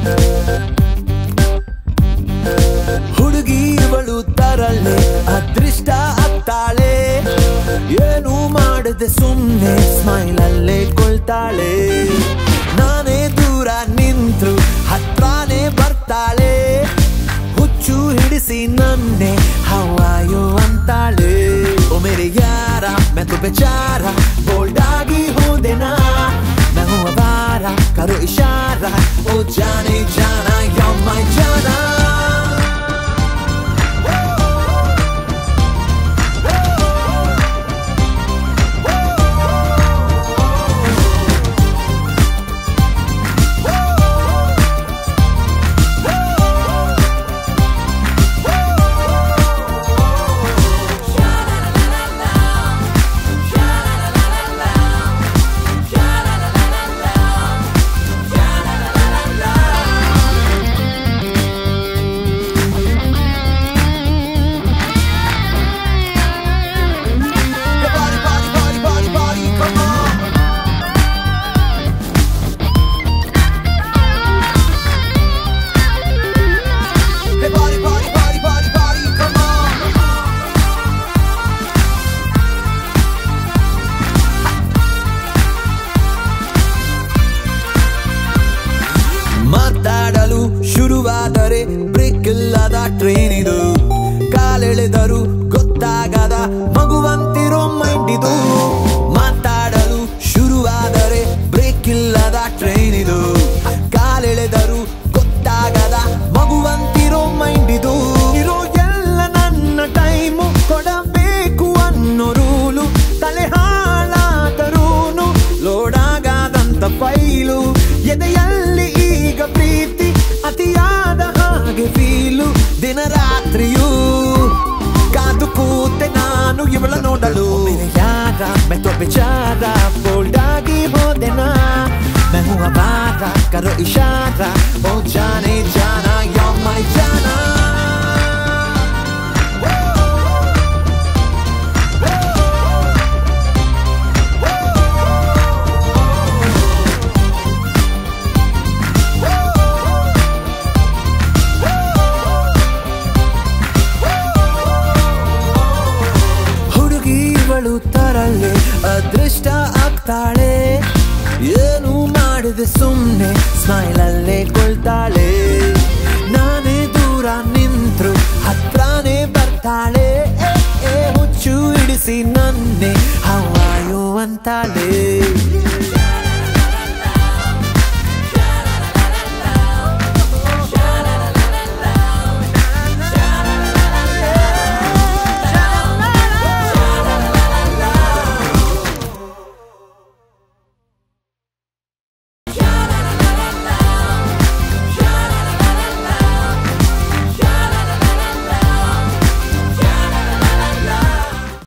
ಹುಡುಗಿ ಇವಳು ತರಲೆ ಅದೃಷ್ಟ ಆಗ್ತಾಳೆ ಏನು ಮಾಡದೆ ಸುಮ್ನೆ ಸ್ಮೈಲ್ ಅಲ್ಲೇ ಕೊಳ್ತಾಳೆ ನಾನೇ ದೂರ ನಿಂತ್ರು ಹತ್ರಾನೇ ಬರ್ತಾಳೆ ಹುಚ್ಚು ಹಿಡಿಸಿ ನನ್ನೆ ಹವಾಯೋ ಅಂತಾಳೆ ಓ ಮೇರೆ ಯಾರ ಮೆತು ಬೆಚಾರ ಬೋಲ್ಡ್ ಆಗಿ ಹೋದೆನಾ मैं हूँ आवारा करो इशारा ओ जाने जाना you're my जाना Body, body, body, body, body, come on. Hey, body, body, body, body, body, come on. ಮಾತಾಡಲು ಶುರುವಾದರೆ ಬ್ರೇಕ್ ಇಲ್ಲದ ಟ್ರೈನ್ ಇದು ಕಾಲೆಳೆದರು ಗೊತ್ತಾಗದ ಮಗುವಂತಿರೋ ಮೈಂಡ್ ಇದು ಮಾತಾಡಲು ಶುರುವಾದರೆ ಬ್ರೇಕ್ ಇಲ್ಲದ ಟ್ರೈನ್ ಇದು ಕಾಲೆಳೆದರು ಗೊತ್ತಾಗದ ಮಗುವಂತಿರೋ ಮೈಂಡ್ ಇದು ಇರೋ ಎಲ್ಲ ನನ್ನ ಟೈಮು ಕೊಡಬೇಕು ಅನ್ನೋ ರೂಲು ತಲೆ ಹಾಳಾದರೂನು ಲೋಡಾಗದಂತ ಫೈಲು ಎದೆಯಲ್ಲಿ ಈಗ ಪ್ರೀತಿ ಅತಿಯಾದ ಹಾಗೆ ಫೀಲು ದಿನ ರಾತ್ರಿಯೂ ಕಾದು ಕೂತೆ ನಾನು ಇವಳ ನೋಡಲು ಯಾರ ಮೆತ್ತೋ ಬೆಚಾರ ಬೋಲ್ಡ್ ಆಗಿ ಹೋದೆನಾ मैं हूँ आवारा करो इशारा ओ जाने जाना you're my जाना ಹುಡುಗಿ ಇವಳು ತರಲೆ ಅದೃಷ್ಟ ಆಗ್ತಾಳೆ ಏನು ಮಾಡಿದೆ ಸುಮ್ನೆ ಸ್ಮೈಲ್ ಅಲ್ಲೇ ಕೊಳ್ತಾಳೆ ನಾನೇ ದೂರ ನಿಂತ್ರು ಹತ್ರಾನೇ ಬರ್ತಾಳೆ ಏ, ಏ, ಹುಚ್ಚು ಹಿಡಿಸಿ ನನ್ನೆ ಹವಾಯೋ ಅಂತಾಳೆ